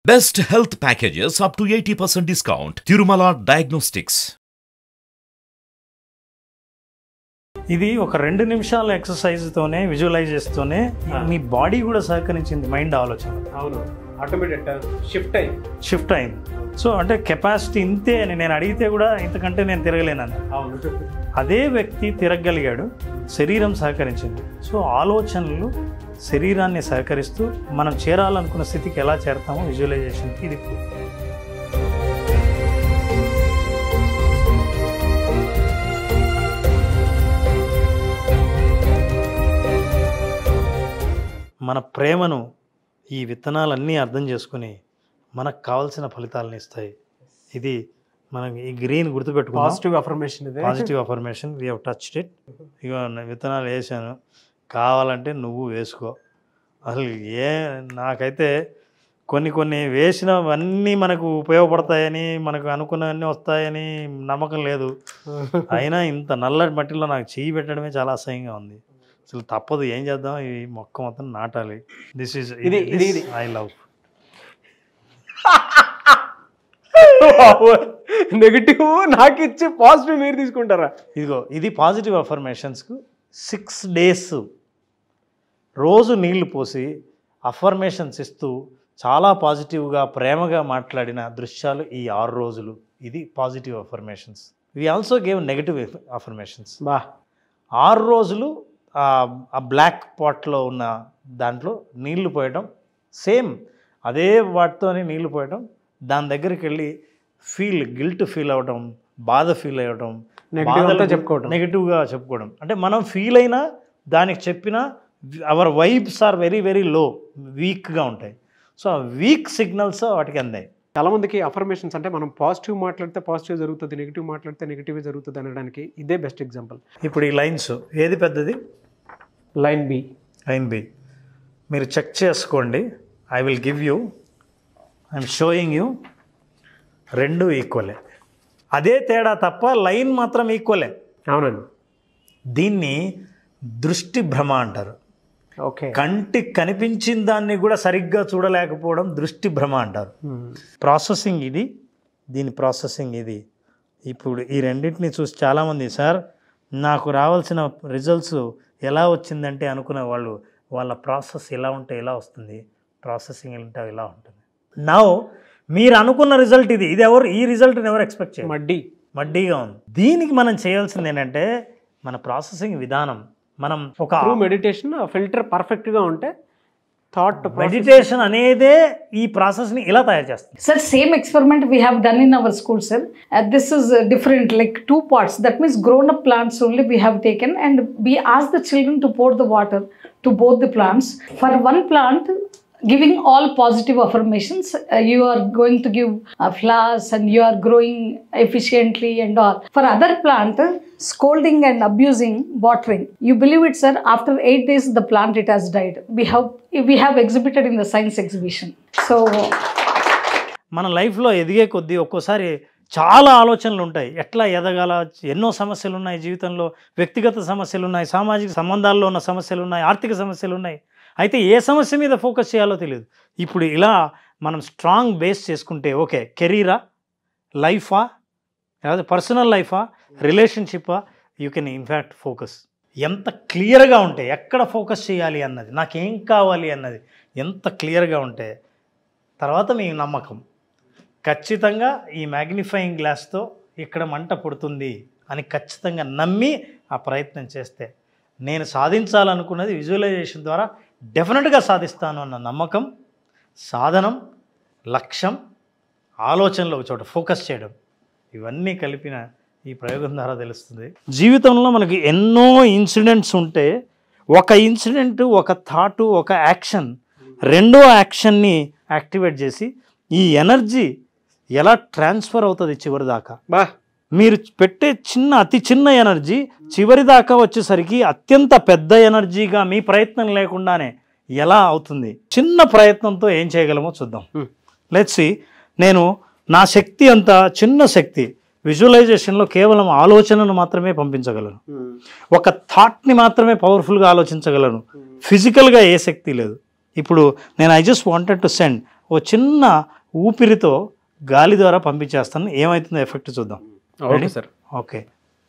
Best health packages up to 80% discount. Tirumala Diagnostics. ఇది ఒక రెండు నిమిషాల ఎక్సర్సైజ్తోనే విజువలైజ్ చేస్తూనే మీ బాడీ కూడా సహకరించింది మైండ్ ఆలోచన అవును ఆటోమేటెడ్ షిఫ్ట్ అయ్యి షిఫ్ట్ అయింది సో అంటే కెపాసిటీ ఇంతే అని నేను అడిగితే కూడా ఇంతకంటే నేను తిరగలేనని అవును అదే వ్యక్తి తిరగలిగాడు శరీరం సహకరించింది సో ఆలోచనలు శరీరాన్ని సహకరిస్తూ మనం చేరాలనుకున్న స్థితికి ఎలా చేరతామో విజువలైజేషన్కి ఇది proof. మన ప్రేమను ఈ విత్తనాలన్నీ అర్థం చేసుకుని మనకు కావాల్సిన ఫలితాలను ఇస్తాయి ఇది మనం ఈ గ్రీన్ గుర్తుపెట్టుకున్నాం పాజిటివ్ అఫర్మేషన్ ఇది positive affirmation we have touched it ఇక విత్తనాలు వేసాను కావాలంటే నువ్వు వేసుకో అసలు ఏ నాకైతే కొన్ని కొన్ని వేసినవన్నీ మనకు ఉపయోగపడతాయని మనకు అనుకున్నవన్నీ వస్తాయని నమ్మకం లేదు అయినా ఇంత నల్లటి మట్టిలో నాకు చెయ్యి పెట్టడమే చాలా అసహ్యంగా ఉంది అసలు తప్పదు ఏం చేద్దాం ఈ మొక్క మొత్తం నాటాలి దిస్ ఈజ్ ఇది- ఇది- ఇది. ఐ లవ్ నెగిటివ్ నాకు ఇచ్చి పాజిటివ్ మీరు తీసుకుంటారా ఇదిగో ఇది పాజిటివ్ అఫర్మేషన్స్కు సిక్స్ డేస్ రోజు నీళ్లు పోసి అఫర్మేషన్స్ ఇస్తూ చాలా పాజిటివ్గా ప్రేమగా మాట్లాడిన దృశ్యాలు ఈ ఆరు రోజులు ఇది positive affirmations we also gave negative affirmations బా ఆరు రోజులు ఆ- ఆ బ్లాక్ పాట్లో ఉన్న దాంట్లో నీళ్లు పోయటం సేమ్ అదే వాటితోనే నీళ్లు పోయటం దాని దగ్గరికి వెళ్ళి ఫీల్ గిల్ట్ ఫీల్ అవ్వడం బాధ ఫీల్ అవ్వడం Negative అంతా చెప్పుకోవడం. నెగిటివ్గా చెప్పుకోవడం అంటే మనం ఫీల్ అయినా దానికి చెప్పిన our vibes are very very low వీక్గా ఉంటాయి సో ఆ వీక్ సిగ్నల్స్ వాటికి అందాయి చాలా మందికి అఫర్మేషన్స్ అంటే మనం పాజిటివ్ మాట్లాడితే పాజిటివ్ జరుగుతుంది నెగిటివ్ మాట్లాడితే నెగిటివ్ జరుగుతుంది అనడానికి ఇదే బెస్ట్ ఎగ్జాంపుల్ ఇప్పుడు ఈ లైన్స్ ఏది పెద్దది లైన్ బి లైన్ బి మీరు చెక్ చేసుకోండి I will give you I'm showing you రెండు ఈక్వలే అదే తేడా తప్ప లైన్ మాత్రం ఈక్వలే అవునండి దీన్ని దృష్టి భ్రమ అంటారు ఓకే కంటికి కనిపించిన దాన్ని కూడా సరిగ్గా చూడలేకపోవడం దృష్టి భ్రమ అంటారు ప్రాసెసింగ్ ఇది దీని ప్రాసెసింగ్ ఇది ఇప్పుడు ఈ రెండింటిని చూసి చాలామంది సార్ నాకు రావాల్సిన రిజల్ట్స్ ఎలా వచ్చిందంటే అనుకునే వాళ్ళు వాళ్ళ ప్రాసెస్ ఎలా ఉంటే ఎలా వస్తుంది ప్రాసెసింగ్ ఉంటే ఎలా ఉంటుంది నా మీరు అనుకున్న రిజల్ట్ ఇది ఇది ఎవరు ఈ రిజల్ట్ని ఎవరు ఎక్స్పెక్ట్ చేయరు మడ్డి మడ్డీగా ఉంది దీనికి మనం చేయాల్సింది ఏంటంటే మన ప్రాసెసింగ్ విధానం మనం ఒక త్రూ మెడిటేషన్ ఫిల్టర్ పర్ఫెక్ట్గా ఉంటే థాట్ మెడిటేషన్ అనేదే ఈ ప్రాసెస్ని ఇలా తయారు చేస్తుంది Sir, same experiment we have done in our school, sir. Uh, this is uh, different, like two parts. That means grown up plants only we have taken, and we ask the children to pour the water to both the plants. For one plant, giving all positive affirmations, uh, you are going to give uh, flowers and you are growing efficiently and all. For other plant, uh, scolding and abusing watering. You believe it, sir? After eight days, the plant it has died. We have we have exhibited in the science exhibition. So. మన లైఫ్లో ఎదిగే కొద్దీ ఒక్కోసారి చాలా ఆలోచనలు ఉంటాయి ఎట్లా ఎదగాల ఎన్నో సమస్యలు ఉన్నాయి జీవితంలో వ్యక్తిగత సమస్యలు ఉన్నాయి సామాజిక సంబంధాల్లో ఉన్న సమస్యలు ఉన్నాయి ఆర్థిక సమస్యలు ఉన్నాయి అయితే ఏ సమస్య మీద ఫోకస్ చేయాలో తెలియదు ఇప్పుడు ఇలా మనం స్ట్రాంగ్ బేస్ చేసుకుంటే ఓకే కెరీరా లైఫా లేదా పర్సనల్ లైఫా రిలేషన్షిప్పా యూ కెన్ ఇన్ఫ్యాక్ట్ ఫోకస్ ఎంత క్లియర్గా ఉంటే ఎక్కడ ఫోకస్ చేయాలి అన్నది నాకేం కావాలి అన్నది ఎంత క్లియర్గా ఉంటే తర్వాత మీ నమ్మకం ఖచ్చితంగా ఈ మ్యాగ్నిఫైయింగ్ గ్లాస్తో ఇక్కడ మంట పుడుతుంది అని ఖచ్చితంగా నమ్మి ఆ ప్రయత్నం చేస్తే నేను సాధించాలనుకున్నది విజువలైజేషన్ ద్వారా డెఫినెట్గా సాధిస్తాను అన్న నమ్మకం సాధనం లక్ష్యం ఆలోచనలో ఒక చోట ఫోకస్ చేయడం ఇవన్నీ కలిపిన ఈ ప్రయోగం ద్వారా తెలుస్తుంది జీవితంలో మనకి ఎన్నో ఇన్సిడెంట్స్ ఉంటే ఒక ఇన్సిడెంట్ ఒక థాటు ఒక యాక్షన్ రెండో యాక్షన్ని యాక్టివేట్ చేసి ఈ ఎనర్జీ ఎలా ట్రాన్స్ఫర్ అవుతుంది చివరి దాకా బా మీరు పెట్టే చిన్న అతి చిన్న ఎనర్జీ చివరి దాకా వచ్చేసరికి అత్యంత పెద్ద ఎనర్జీగా మీ ప్రయత్నం లేకుండానే ఎలా అవుతుంది చిన్న ప్రయత్నంతో ఏం చేయగలమో చూద్దాం Hmm. లెట్సి నేను నా శక్తి అంత చిన్న శక్తి విజువలైజేషన్లో కేవలం ఆలోచనను మాత్రమే పంపించగలను ఒక థాట్ని మాత్రమే పవర్ఫుల్గా ఆలోచించగలను ఫిజికల్గా ఏ శక్తి లేదు ఇప్పుడు నేను I just wanted to send ఓ చిన్న ఊపిరితో గాలి ద్వారా పంపించేస్తాను ఏమవుతుందో ఎఫెక్ట్ చూద్దాం ఓకే Ready? సార్ ఓకే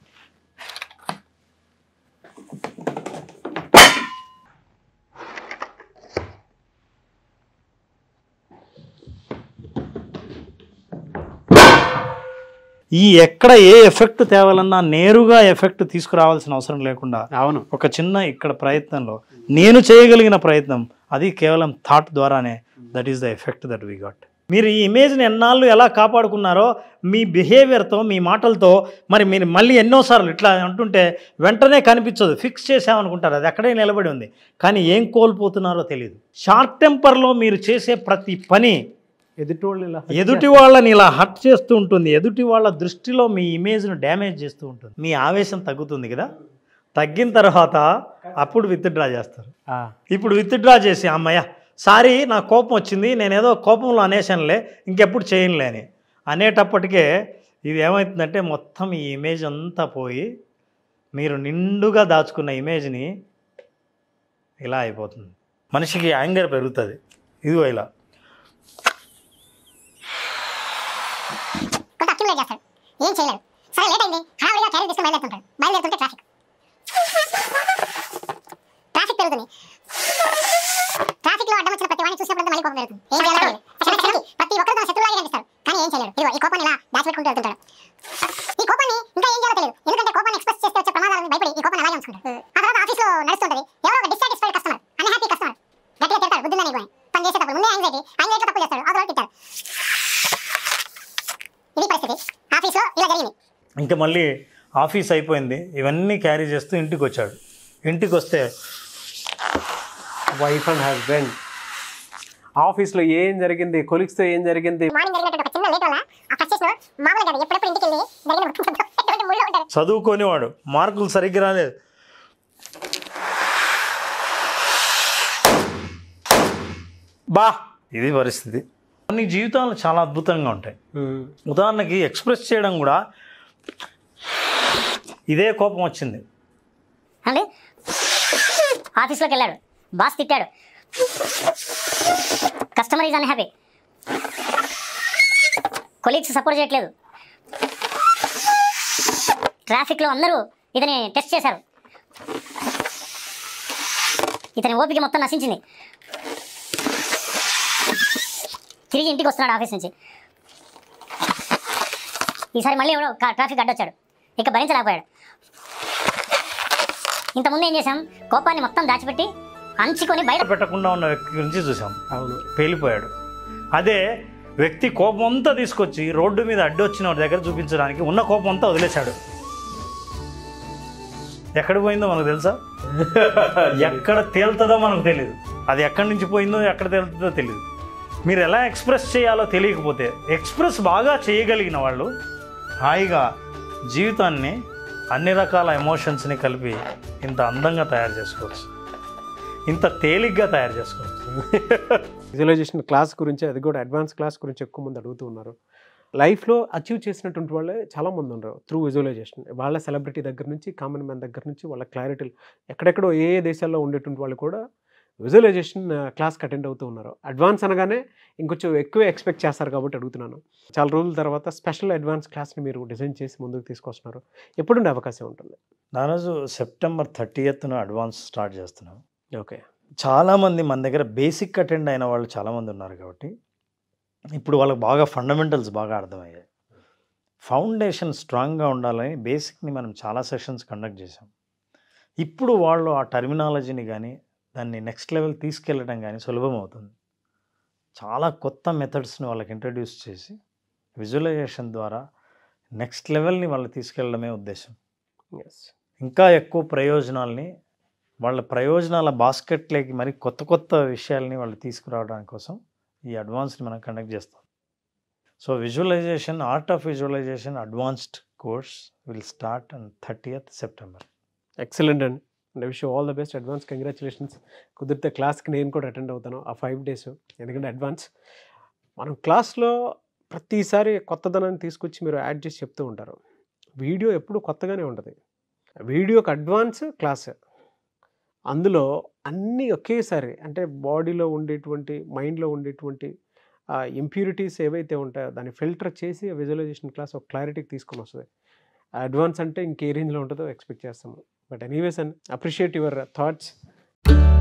ఈ ఎక్కడ ఏ ఎఫెక్ట్ తేవాలన్నా నేరుగా ఎఫెక్ట్ తీసుకురావాల్సిన అవసరం లేకుండా అవును ఒక చిన్న ఇక్కడ ప్రయత్నంలో నేను చేయగలిగిన ప్రయత్నం అది కేవలం థాట్ ద్వారానే that is the effect that we got మీరు ఈ ఇమేజ్ని ఎన్నాళ్ళు ఎలా కాపాడుకున్నారో మీ బిహేవియర్తో మీ మాటలతో మరి మీరు మళ్ళీ ఎన్నోసార్లు ఇట్లా అంటుంటే వెంటనే కనిపించదు ఫిక్స్ చేసామనుకుంటారు అది అక్కడే నిలబడి ఉంది కానీ ఏం కోల్పోతున్నారో తెలియదు షార్ట్ టెంపర్లో మీరు చేసే ప్రతి పని ఎదుటి వాళ్ళు ఇలా ఎదుటి వాళ్ళని ఇలా హర్ట్ చేస్తూ ఉంటుంది ఎదుటి వాళ్ళ దృష్టిలో మీ ఇమేజ్ను డ్యామేజ్ చేస్తూ ఉంటుంది మీ ఆవేశం తగ్గుతుంది కదా తగ్గిన తర్వాత అప్పుడు విత్డ్రా చేస్తారు ఆ, ఇప్పుడు విత్డ్రా చేసి అమ్మయ్య సారీ నా కోపం వచ్చింది నేను ఏదో కోపంలో అనేసానులే ఇంకెప్పుడు చేయనులే అని అనేటప్పటికే ఇది ఏమవుతుందంటే మొత్తం ఈ ఇమేజ్ అంతా పోయి మీరు నిండుగా దాచుకున్న ఇమేజ్ని ఇలా అయిపోతుంది మనిషికి యాంగర్ పెరుగుతుంది ఇదిగో ఇలా కొంత అక్యుములేట్ చేస్తాడు ఏం చేయలేడు సరే లేట్ అయింది హడావిడిగా క్యారీ తీసుకుని బయలుదేరుతుంటాడు బయలుదేరుతుంటే ట్రాఫిక్ ట్రాఫిక్ పెరుగుతుంది ట్రాఫిక్ లో అడ్డం వచ్చిన ప్రతి వాడిని చూసినప్పుడు మళ్ళీ కోపం పెరుగుతుంది ఏం చేయాలో తెలియదు. క్షణక్షణానికి ప్రతి ఒక్కరు తన శత్రువులాగే కనిపిస్తారు కానీ ఏం చేయలేడు ఇదిగో ఈ కోపాన్ని ఇలా దాచిపెట్టుకుంటూ వెళ్తుంటాడు ఈ కోపాన్ని ఇంకా ఏం చేయాలో తెలియదు ఎందుకంటే కోపాన్ని ఎక్స్ప్రెస్ చేస్తే వచ్చే ప్రమాదాలను భయపడి ఈ కోపాన్ని అలాగే ఉంచుకుంటాడు ఆ తర్వాత ఆఫీస్ లో నడుస్తుంటది ఎవరో ఒక డిస్సాటిస్ఫైడ్ కస్టమర్ అన్హ్యాపీ కస్టమర్ గట్టిగా తిడతాడు బుద్ధి నీకు పని చేసేటప్పుడు ముందే యాంగ్జైటీ యాంగ్జైటీ తప్పులు చేస్తాడు ఆ తర్వాత తిట్టారు ఇది పరిస్థితి ఆఫీస్లో ఇలా జరిగింది ఇంకా మళ్ళీ ఆఫీస్ అయిపోయింది ఇవన్నీ క్యారీ చేస్తూ ఇంటికి వచ్చాడు ఇంటికి వస్తే వైఫ్ అండ్ హస్బెండ్ ఆఫీస్లో ఏం జరిగింది కొలీగ్స్తో ఏం జరిగింది మార్నింగ్ జరిగినట్టు ఒక చిన్న లేట్ వల్ల ఆ ఫ్రస్ట్రేషన్ మామూలుగా కాదు ఎప్పుడెప్పుడు ఇంటికి వెళ్ళి జరిగిన మొత్తం ఎటువంటి ముళ్ళు ఉంటారు చదువుకోనివాడు మార్కులు సరిగ్గా రాలేదు బా ఇది పరిస్థితి కొన్ని జీవితాలు చాలా అద్భుతంగా ఉంటాయి ఉమ్, ఉదాహరణకి ఎక్స్ప్రెస్ చేయడం కూడా ఇదే కోపం వచ్చింది అండి ఆఫీస్లోకి వెళ్ళాడు బాస్ తిట్టాడు customer is unhappy colleagues support చేయట్లేదు ట్రాఫిక్లో అందరూ ఇతని టెస్ట్ చేశారు ఇతని ఓపిక మొత్తం నశించింది తిరిగి ఇంటికి వస్తున్నాడు ఆఫీస్ నుంచి ఈసారి మళ్ళీ ఎవడో కా- ట్రాఫిక్ అడ్డొచ్చాడు ఇక భరించలేకపోయాడు ఇంతకుముందు ఏం చేశాం కోపాన్ని మొత్తం దాచిపెట్టి అంచుకొని బయట పెట్టకుండా ఉన్న వ్యక్తి గురించి చూసాం అవును పేలిపోయాడు అదే వ్యక్తి కోపం అంతా తీసుకొచ్చి రోడ్డు మీద అడ్డు వచ్చిన వాడి దగ్గర చూపించడానికి ఉన్న కోపం అంతా వదిలేశాడు ఎక్కడ పోయిందో మనకు తెలుసా ఎక్కడ తేలుతుందో మనకు తెలియదు అది ఎక్కడి నుంచి పోయిందో ఎక్కడ తేలుతుందో తెలియదు మీరు ఎలా ఎక్స్ప్రెస్ చేయాలో తెలియకపోతే ఎక్స్ప్రెస్ బాగా చేయగలిగిన వాళ్ళు హాయిగా జీవితాన్ని అన్ని రకాల ఎమోషన్స్ని కలిపి ఇంత అందంగా తయారు చేసుకోవచ్చు ఇంత తేలిగ్గా తయారు చేసుకోవచ్చు విజువలైజేషన్ క్లాస్ గురించి అది కూడా అడ్వాన్స్ క్లాస్ గురించి ఎక్కువ మంది అడుగుతూ ఉన్నారు లైఫ్లో అచీవ్ చేసినటువంటి వాళ్ళే చాలా మంది ఉన్నారు త్రూ విజువలైజేషన్ వాళ్ళ సెలబ్రిటీ దగ్గర నుంచి కామన్ మ్యాన్ దగ్గర నుంచి వాళ్ళ క్లారిటీలు ఎక్కడెక్కడో ఏ ఏ దేశాల్లో ఉండేటువంటి వాళ్ళు కూడా విజువలైజేషన్ క్లాస్కి అటెండ్ అవుతూ ఉన్నారు అడ్వాన్స్ అనగానే ఇంకొంచెం ఎక్కువ ఎక్స్పెక్ట్ చేస్తారు కాబట్టి అడుగుతున్నాను చాలా రోజుల తర్వాత స్పెషల్ అడ్వాన్స్ క్లాస్ని మీరు డిజైన్ చేసి ముందుకు తీసుకొస్తున్నారు ఎప్పుడుండే అవకాశం ఉంటుంది నా రోజు సెప్టెంబర్ థర్టీ ఎత్తున అడ్వాన్స్ స్టార్ట్ చేస్తున్నాం ఓకే చాలామంది మన దగ్గర బేసిక్ అటెండ్ అయిన వాళ్ళు చాలామంది ఉన్నారు కాబట్టి ఇప్పుడు వాళ్ళకి బాగా ఫండమెంటల్స్ బాగా అర్థమయ్యాయి ఫౌండేషన్ స్ట్రాంగ్గా ఉండాలని బేసిక్ని మనం చాలా సెషన్స్ కండక్ట్ చేసాం ఇప్పుడు వాళ్ళు ఆ టర్మినాలజీని కానీ దాన్ని నెక్స్ట్ లెవెల్ తీసుకెళ్ళడం కానీ సులభం అవుతుంది చాలా కొత్త మెథడ్స్ని వాళ్ళకి ఇంట్రడ్యూస్ చేసి విజువలైజేషన్ ద్వారా నెక్స్ట్ లెవెల్ని వాళ్ళు తీసుకెళ్ళడమే ఉద్దేశం ఎస్ ఇంకా ఎక్కువ ప్రయోజనాల్ని వాళ్ళ ప్రయోజనాల బాస్కెట్లోకి మరి కొత్త కొత్త విషయాల్ని వాళ్ళు తీసుకురావడానికి కోసం ఈ అడ్వాన్స్ని మనం కండక్ట్ చేస్తాం so visualization art of visualization advanced course will start and thirtieth September excellent అండి and wish all the best advance congratulations కుదిరితే క్లాస్కి నేను కూడా అటెండ్ అవుతాను ఆ ఫైవ్ డేస్ ఎందుకంటే అడ్వాన్స్ మనం క్లాస్లో ప్రతిసారి కొత్తదనాన్ని తీసుకొచ్చి మీరు యాడ్ చేసి చెప్తూ ఉంటారు వీడియో ఎప్పుడు కొత్తగానే ఉంటుంది వీడియోకి అడ్వాన్స్ క్లాస్ అందులో అన్నీ ఒకేసారి అంటే బాడీలో ఉండేటువంటి మైండ్లో ఉండేటువంటి ఆ ఇంప్యూరిటీస్ ఏవైతే ఉంటాయో దాన్ని ఫిల్టర్ చేసి విజువలైజేషన్ క్లాస్ ఒక క్లారిటీకి తీసుకొని వస్తుంది అడ్వాన్స్ అంటే ఇంకే రేంజ్లో ఉంటుందో ఎక్స్పెక్ట్ చేస్తాము but anyways and appreciate your thoughts